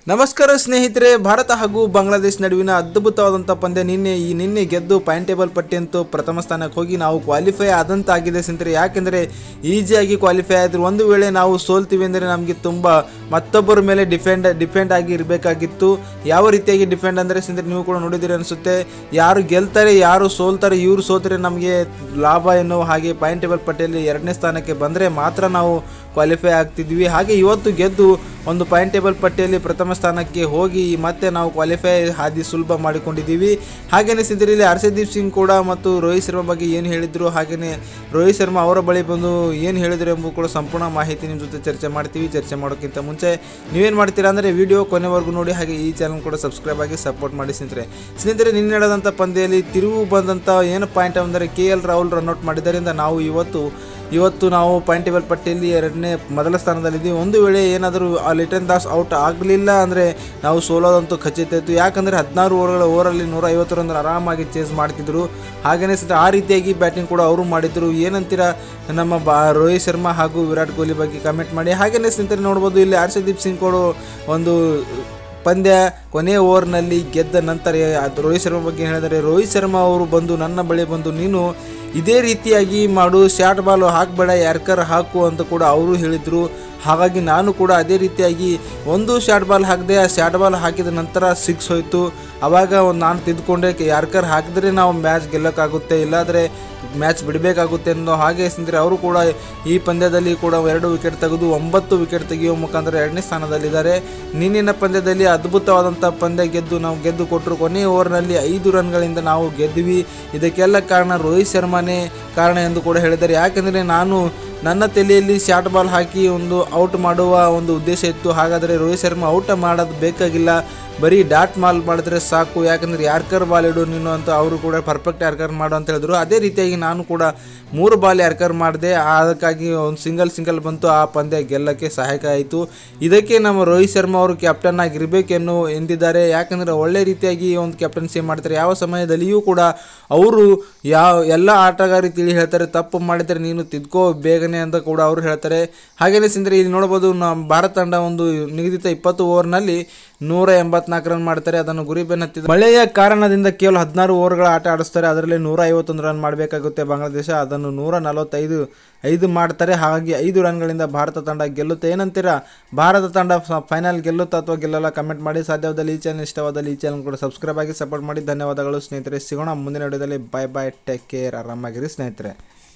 ನಮಸ್ಕಾರ ಸ್ನೇಹಿತರೆ ಭಾರತ ಹಾಗೂ ಬಾಂಗ್ಲಾದೇಶ ನಡುವಿನ ಅದ್ಭುತವಾದಂಥ ಪಂದ್ಯ ನಿನ್ನೆ ಈ ನಿನ್ನೆ ಗೆದ್ದು ಪಾಯಿಂಟ್ ಟೇಬಲ್ ಪಟ್ಟಿಯಂತೂ ಪ್ರಥಮ ಸ್ಥಾನಕ್ಕೆ ಹೋಗಿ ನಾವು ಕ್ವಾಲಿಫೈ ಆದಂತಾಗಿದೆ ಸ್ನೇಹಿತರೆ ಯಾಕೆಂದರೆ ಈಸಿಯಾಗಿ ಕ್ವಾಲಿಫೈ ಆದರೂ ಒಂದು ವೇಳೆ ನಾವು ಸೋಲ್ತೀವಿ ಅಂದರೆ ನಮಗೆ ತುಂಬ ಮತ್ತೊಬ್ಬರ ಮೇಲೆ ಡಿಫೆಂಡ್ ಡಿಪೆಂಡ್ ಆಗಿ ಇರಬೇಕಾಗಿತ್ತು ಯಾವ ರೀತಿಯಾಗಿ ಡಿಫೆಂಡ್ ಅಂದರೆ ಸ್ನೇಹಿತರೆ ನೀವು ಕೂಡ ನೋಡಿದಿರಿ ಅನಿಸುತ್ತೆ ಯಾರು ಗೆಲ್ತಾರೆ ಯಾರು ಸೋಲ್ತಾರೆ ಇವರು ಸೋತರೆ ನಮಗೆ ಲಾಭ ಎನ್ನುವ ಹಾಗೆ ಪಾಯಿಂಟ್ ಟೇಬಲ್ ಪಟ್ಟಿಯಲ್ಲಿ ಎರಡನೇ ಸ್ಥಾನಕ್ಕೆ ಬಂದರೆ ಮಾತ್ರ ನಾವು ಕ್ವಾಲಿಫೈ ಆಗ್ತಿದ್ವಿ ಹಾಗೆ ಇವತ್ತು ಗೆದ್ದು ಒಂದು ಪಾಯಿಂಟ್ ಟೇಬಲ್ ಪಟ್ಟಿಯಲ್ಲಿ ಪ್ರಥಮ ಸ್ಥಾನಕ್ಕೆ ಹೋಗಿ ಮತ್ತೆ ನಾವು ಕ್ವಾಲಿಫೈ ಹಾದಿ ಸುಲಭ ಮಾಡಿಕೊಂಡಿದ್ದೀವಿ ಹಾಗೆಯೇ ಸ್ನೇಹಿತರೆ ಇಲ್ಲಿ ಹರ್ಷದೀಪ್ ಸಿಂಗ್ ಕೂಡ ಮತ್ತು ರೋಹಿತ್ ಶರ್ಮಾ ಬಗ್ಗೆ ಏನು ಹೇಳಿದ್ರು ಹಾಗೆಯೇ ರೋಹಿತ್ ಶರ್ಮಾ ಅವರ ಬಳಿ ಬಂದು ಏನು ಹೇಳಿದ್ರು ಎಂಬುದು ಕೂಡ ಸಂಪೂರ್ಣ ಮಾಹಿತಿ ನಿಮ್ಮ ಜೊತೆ ಚರ್ಚೆ ಮಾಡ್ತೀವಿ ಚರ್ಚೆ ಮಾಡೋಕ್ಕಿಂತ ಮುಂಚೆ ನೀವೇನು ಮಾಡ್ತೀರಾ ಅಂದರೆ ವಿಡಿಯೋ ಕೊನೆವರೆಗೂ ನೋಡಿ ಹಾಗೆ ಈ ಚಾನಲ್ ಕೂಡ ಸಬ್ಸ್ಕ್ರೈಬ್ ಆಗಿ ಸಪೋರ್ಟ್ ಮಾಡಿ ಸ್ನೇಹಿತರೆ ಸ್ನೇಹಿತರೆ ನಿನ್ನೆ ನಡೆದಂಥ ಪಂದ್ಯದಲ್ಲಿ ತಿರುವು ಬಂದಂಥ ಏನು ಪಾಯಿಂಟ್ ಅಂದರೆ ಕೆ ಎಲ್ ರಾಹುಲ್ ರನ್ಔಟ್ ಮಾಡಿದ್ದರಿಂದ ನಾವು ಇವತ್ತು ಇವತ್ತು ನಾವು ಪಾಯಿಂಟ್ ಟೇಬಲ್ ಪಟ್ಟಿಯಲ್ಲಿ ಎರಡನೇ ಮೊದಲ ಸ್ಥಾನದಲ್ಲಿದ್ದೀವಿ ಒಂದು ವೇಳೆ ಏನಾದರೂ ಆ ಲಿಟನ್ ದಾಸ್ ಔಟ್ ಆಗಲಿಲ್ಲ ಅಂದರೆ ನಾವು ಸೋಲೋದಂತೂ ಖಚಿತ ಇತ್ತು ಯಾಕಂದರೆ ಹದಿನಾರು ಓವರ್ಗಳ ಓವರಲ್ಲಿ ನೂರ ಐವತ್ತು ರನ್ ಆರಾಮಾಗಿ ಚೇಸ್ ಮಾಡ್ತಿದ್ರು ಹಾಗೆಯೇ ಸಹ ಆ ರೀತಿಯಾಗಿ ಬ್ಯಾಟಿಂಗ್ ಕೂಡ ಅವರು ಮಾಡಿದ್ರು ಏನಂತೀರ ನಮ್ಮ ಬಾ ರೋಹಿತ್ ಶರ್ಮಾ ಹಾಗೂ ವಿರಾಟ್ ಕೊಹ್ಲಿ ಬಗ್ಗೆ ಕಮೆಂಟ್ ಮಾಡಿ ಹಾಗೆಯೇ ಸ್ನೇಹಿತರೆ ನೋಡ್ಬೋದು ಇಲ್ಲಿ ಹರ್ಷದೀಪ್ ಸಿಂಗ್ ಕೂಡ ಒಂದು ಪಂದ್ಯ ಕೊನೆಯ ಓವರ್ನಲ್ಲಿ ಗೆದ್ದ ನಂತರ ಅದು ರೋಹಿತ್ ಶರ್ಮಾ ಬಗ್ಗೆ ಹೇಳಿದರೆ ರೋಹಿತ್ ಶರ್ಮಾ ಅವರು ಬಂದು ನನ್ನ ಬಳಿ ಬಂದು ನೀನು ಇದೇ ರೀತಿಯಾಗಿ ಮಾಡು ಶಾರ್ಟ್ ಬಾಲ್ ಹಾಕಬೇಡ ಯಾರ್ಕರ್ ಹಾಕು ಅಂತ ಕೂಡ ಅವರು ಹೇಳಿದರು ಹಾಗಾಗಿ ನಾನು ಕೂಡ ಅದೇ ರೀತಿಯಾಗಿ ಒಂದು ಶಾರ್ಟ್ ಬಾಲ್ ಹಾಕಿದೆ ಆ ಶಾರ್ಟ್ ಬಾಲ್ ಹಾಕಿದ ನಂತರ ಸಿಕ್ಸ್ ಹೋಯಿತು ಆವಾಗ ಒಂದು ನಾನು ತಿದ್ದುಕೊಂಡೆ ಯಾರ್ಕರ್ ಹಾಕಿದ್ರೆ ನಾವು ಮ್ಯಾಚ್ ಗೆಲ್ಲಕ್ಕಾಗುತ್ತೆ ಇಲ್ಲಾಂದರೆ ಮ್ಯಾಚ್ ಬಿಡಬೇಕಾಗುತ್ತೆ ಅನ್ನೋ ಹಾಗೆ ಸ್ನೇಹಿತರೆ ಅವರು ಕೂಡ ಈ ಪಂದ್ಯದಲ್ಲಿ ಕೂಡ ಎರಡು ವಿಕೆಟ್ ತೆಗೆದು ಒಂಬತ್ತು ವಿಕೆಟ್ ತೆಗೆಯುವ ಮುಖಾಂತರ ಎರಡನೇ ಸ್ಥಾನದಲ್ಲಿದ್ದಾರೆ ನಿನ್ನಿನ ಪಂದ್ಯದಲ್ಲಿ ಅದ್ಭುತವಾದಂಥ ಪಂದ್ಯ ಗೆದ್ದು ನಾವು ಗೆದ್ದು ಕೊಟ್ಟರು ಕೊನೆಯ ಓವರ್ನಲ್ಲಿ ಐದು ರನ್ಗಳಿಂದ ನಾವು ಗೆದ್ವಿ ಇದಕ್ಕೆಲ್ಲ ಕಾರಣ ರೋಹಿತ್ ಶರ್ಮಾನೇ ಕಾರಣ ಎಂದು ಕೂಡ ಹೇಳಿದ್ದಾರೆ ಯಾಕೆಂದರೆ ನಾನು ನನ್ನ ತಲೆಯಲ್ಲಿ ಶಾರ್ಟ್ ಬಾಲ್ ಹಾಕಿ ಒಂದು ಔಟ್ ಮಾಡುವ ಒಂದು ಉದ್ದೇಶ ಇತ್ತು ಹಾಗಾದರೆ ರೋಹಿತ್ ಶರ್ಮಾ ಔಟ್ ಮಾಡೋದು ಬೇಕಾಗಿಲ್ಲ ಬರೀ ಡಾಟ್ ಮಾಲ್ ಮಾಡಿದ್ರೆ ಸಾಕು ಯಾಕಂದರೆ ಯಾರ್ಕರ್ ಬಾಲ್ ಇಡು ನೀನು ಅಂತ ಅವರು ಕೂಡ ಪರ್ಫೆಕ್ಟ್ ಯಾರ್ಕರ್ ಮಾಡು ಅಂತ ಹೇಳಿದ್ರು ಅದೇ ರೀತಿಯಾಗಿ ನಾನು ಕೂಡ ಮೂರು ಬಾಲ್ ಯಾರ್ಕರ್ ಮಾಡಿದೆ ಅದಕ್ಕಾಗಿ ಒಂದು ಸಿಂಗಲ್ ಸಿಂಗಲ್ ಬಂತು ಆ ಪಂದ್ಯ ಗೆಲ್ಲಕ್ಕೆ ಸಹಾಯಕ ಆಯಿತು ಇದಕ್ಕೆ ನಮ್ಮ ರೋಹಿತ್ ಶರ್ಮಾ ಅವರು ಕ್ಯಾಪ್ಟನ್ ಆಗಿರಬೇಕೆನ್ನು ಎಂದಿದ್ದಾರೆ ಯಾಕಂದರೆ ಒಳ್ಳೆ ರೀತಿಯಾಗಿ ಒಂದು ಕ್ಯಾಪ್ಟನ್ಸಿ ಮಾಡ್ತಾರೆ ಯಾವ ಸಮಯದಲ್ಲಿಯೂ ಕೂಡ ಅವರು ಯಾವ ಎಲ್ಲ ಆಟಗಾರಿ ತಿಳಿ ಹೇಳ್ತಾರೆ ತಪ್ಪು ಮಾಡಿದರೆ ನೀನು ತಿದ್ಕೋ ಬೇಗನೆ ಅಂತ ಕೂಡ ಅವರು ಹೇಳ್ತಾರೆ ಹಾಗೆಯೇ ಸಿಂದ್ರೆ ಇಲ್ಲಿ ನೋಡ್ಬೋದು ನಮ್ಮ ಭಾರತ ತಂಡ ಒಂದು ನಿಗದಿತ ಇಪ್ಪತ್ತು ಓವರ್ನಲ್ಲಿ ನೂರ ಎಂಬತ್ನಾಲ್ಕು ರನ್ ಮಾಡ್ತಾರೆ ಅದನ್ನು ಗುರಿ ಬೆನ್ನತ್ತಿದ ಮಳೆಯ ಕಾರಣದಿಂದ ಕೇವಲ ಹದಿನಾರು ಓವರ್ಗಳ ಆಟ ಆಡಿಸ್ತಾರೆ ಅದರಲ್ಲಿ ನೂರ ಐವತ್ತೊಂದು ರನ್ ಮಾಡಬೇಕಾಗುತ್ತೆ ಬಾಂಗ್ಲಾದೇಶ ಅದನ್ನು ನೂರ ನಲವತ್ತೈದು ಐದು ಮಾಡ್ತಾರೆ ಹಾಗಾಗಿ ಐದು ರನ್ಗಳಿಂದ ಭಾರತ ತಂಡ ಗೆಲ್ಲುತ್ತೆ ಏನಂತೀರಾ ಭಾರತ ತಂಡ ಫೈನಲ್ ಗೆಲ್ಲುತ್ತಾ ಅಥವಾ ಗೆಲ್ಲಲ್ಲ ಕಮೆಂಟ್ ಮಾಡಿ ಸಾಧ್ಯವಾದಲ್ಲಿ ಈ ಚಾನಲ್ ಇಷ್ಟವಾದಲ್ಲಿ ಈ ಚಾನಲ್ ಕೂಡ ಸಬ್ಸ್ಕ್ರೈಬ್ ಆಗಿ ಸಪೋರ್ಟ್ ಮಾಡಿ ಧನ್ಯವಾದಗಳು ಸ್ನೇಹಿತರೆ ಸಿಗೋಣ ಮುಂದಿನ ವಿಡಿಯೋದಲ್ಲಿ ಬಾಯ್ ಬಾಯ್ ಟೇಕ್ ಕೇರ್ ಆರಾಮಾಗಿರಿ ಸ್ನೇಹಿತರೆ